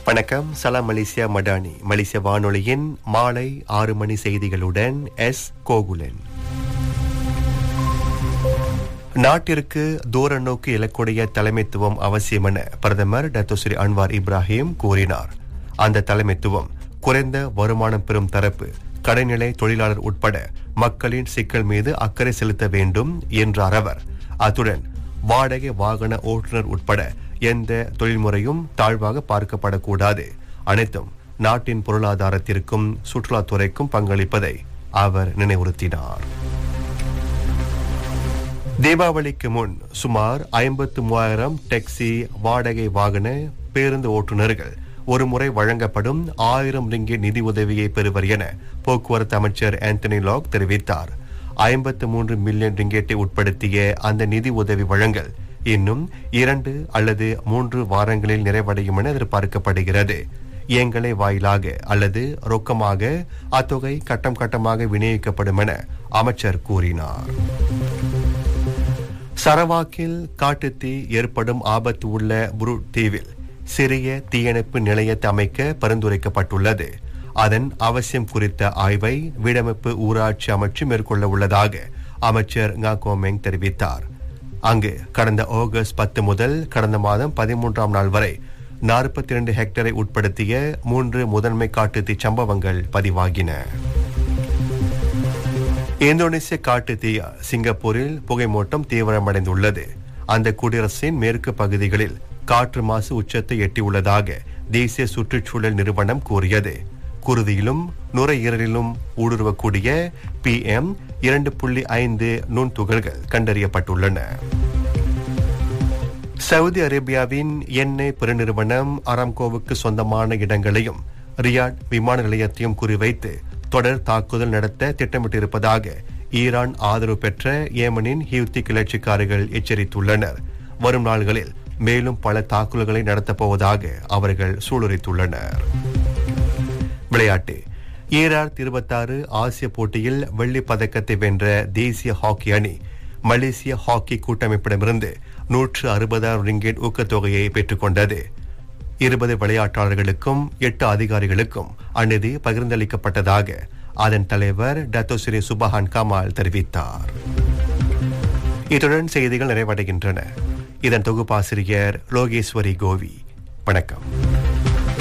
வணக்கம் சலாம் மலேசியா மடானி மலேசிய வானொலியின் மாலை ஆறு மணி செய்திகளுடன் எஸ் கோகுலன் நாட்டிற்கு தூர நோக்கு இலக்குடைய தலைமைத்துவம் அவசியம் என பிரதமர் டத்தோஸ்ரீ அன்வார் இப்ராஹிம் கூறினார் அந்த தலைமைத்துவம் குறைந்த வருமானம் பெறும் தரப்பு கடைநிலை தொழிலாளர் உட்பட மக்களின் சிக்கல் மீது அக்கறை செலுத்த வேண்டும் என்றார் அவர் அத்துடன் வாடகை வாகன ஓட்டுநர் உட்பட எந்த தொழில்முறையும் தாழ்வாக பார்க்கப்படக்கூடாது அனைத்தும் நாட்டின் பொருளாதாரத்திற்கும் சுற்றுலாத்துறைக்கும் பங்களிப்பதை அவர் நினைவுறுத்தினார் தீபாவளிக்கு முன் சுமார் ஐம்பத்து மூவாயிரம் டாக்ஸி வாடகை வாகன பேருந்து ஓட்டுநர்கள் ஒருமுறை வழங்கப்படும் ஆயிரம் ரிங்கே நிதி உதவியை பெறுவர் என போக்குவரத்து அமைச்சர் ஆந்தனி லாக் தெரிவித்தார் ஐம்பத்து மூன்று மில்லியன் ரிங்கேட்டை உட்படுத்திய அந்த நிதி உதவி வழங்கல் இன்னும் இரண்டு அல்லது மூன்று வாரங்களில் நிறைவடையும் என எதிர்பார்க்கப்படுகிறது இயங்கலை வாயிலாக அல்லது ரொக்கமாக அத்தொகை கட்டம் கட்டமாக விநியோகிக்கப்படும் என அமைச்சர் கூறினார் சரவாக்கில் காட்டுத்தீ ஏற்படும் ஆபத்து உள்ள புரு தீவில் சிறிய தீயணைப்பு நிலையத்தை அமைக்க பரிந்துரைக்கப்பட்டுள்ளது அதன் அவசியம் குறித்த ஆய்வை வீடமைப்பு ஊராட்சி அமைச்சு மேற்கொள்ள உள்ளதாக அமைச்சர் ngah கோமெங் தெரிவித்தார் அங்கு கடந்த ஆகஸ்ட் பத்து முதல் கடந்த மாதம் பதிமூன்றாம் நாள் வரை நாற்பத்தி இரண்டு ஹெக்டரை உட்படுத்திய மூன்று முதன்மை காட்டுத்தீ சம்பவங்கள் பதிவாகின இந்தோனேசிய காட்டு தீ சிங்கப்பூரில் புகைமூட்டம் தீவிரமடைந்துள்ளது அந்த குடியரசின் மேற்கு பகுதிகளில் காற்று மாசு உச்சத்தை எட்டியுள்ளதாக தேசிய சுற்றுச்சூழல் நிறுவனம் கூறியது குருதியிலும் நுரையீரலிலும் ஊடுருவக்கூடிய பி எம் இரண்டு புள்ளி ஐந்து நுண்துகள்கள் கண்டறியப்பட்டுள்ளன சவுதி அரேபியாவின் எண்ணெய் பெருநிறுவனம் அராம்கோவுக்கு சொந்தமான இடங்களையும் ரியாட் விமான நிலையத்தையும் குறிவைத்து தொடர் தாக்குதல் நடத்த திட்டமிட்டிருப்பதாக ஈரான் ஆதரவு பெற்ற ஏமனின் ஹியூத்தி கிளர்ச்சிக்காரர்கள் எச்சரித்துள்ளனர் வரும் நாள்களில் மேலும் பல தாக்குதல்களை நடத்தப் போவதாக அவர்கள் சூளுரைத்துள்ளனர் விளையாட்டு ஈரார் இருபத்தாறு ஆசிய போட்டியில் வெள்ளி பதக்கத்தை வென்ற தேசிய ஹாக்கி அணி மலேசிய ஹாக்கி கூட்டமைப்பிடமிருந்து நூற்று அறுபதாயிரம் ரிங்கெட் ஊக்கத்தொகையை பெற்றுக்கொண்டது இருபது விளையாட்டாளர்களுக்கும் எட்டு அதிகாரிகளுக்கும் அந்நிதி பகிர்ந்தளிக்கப்பட்டதாக அதன் தலைவர் டத்தோஸ்ரீ சுபஹான் கமால் தெரிவித்தார் இத்துடன் செய்திகள் நிறைவடைகின்றன இதன் தொகுப்பாசிரியர் லோகேஸ்வரி கோவி வணக்கம்